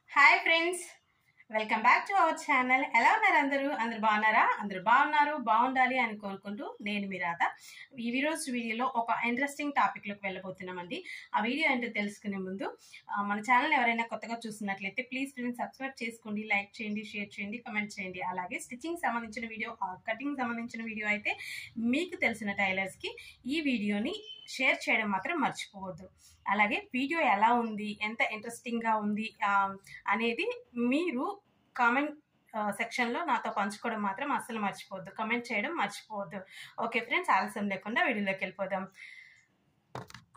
hi friends welcome back to our channel ఎలా ఉన్నారు అందరూ అందరు బాగున్నారా అందరూ బాగున్నారు బాగుండాలి అని కోరుకుంటూ నేను మీ రాధ ఈ రోజు వీడియోలో ఒక ఇంట్రెస్టింగ్ టాపిక్లోకి వెళ్ళబోతున్నామండి ఆ వీడియో ఏంటో తెలుసుకునే ముందు ఆ, మన ఛానల్ ఎవరైనా కొత్తగా చూస్తున్నట్లయితే ప్లీజ్ ఫ్రెండ్స్ సబ్స్క్రైబ్ చేసుకోండి లైక్ చేయండి షేర్ చేయండి కమెంట్ చేయండి అలాగే స్టిచ్చింగ్ సంబంధించిన వీడియో కటింగ్ సంబంధించిన వీడియో అయితే మీకు తెలిసిన టైలర్స్కి ఈ వీడియోని షేర్ చేయడం మాత్రం మర్చిపోవద్దు అలాగే వీడియో ఎలా ఉంది ఎంత ఇంట్రెస్టింగ్గా ఉంది ఆ, అనేది మీరు కామెంట్ సెక్షన్లో నాతో పంచుకోవడం మాత్రం అస్సలు మర్చిపోవద్దు కమెంట్ చేయడం మర్చిపోవద్దు ఓకే ఫ్రెండ్స్ ఆలస్యం లేకుండా వీడియోలోకి వెళ్ళిపోదాం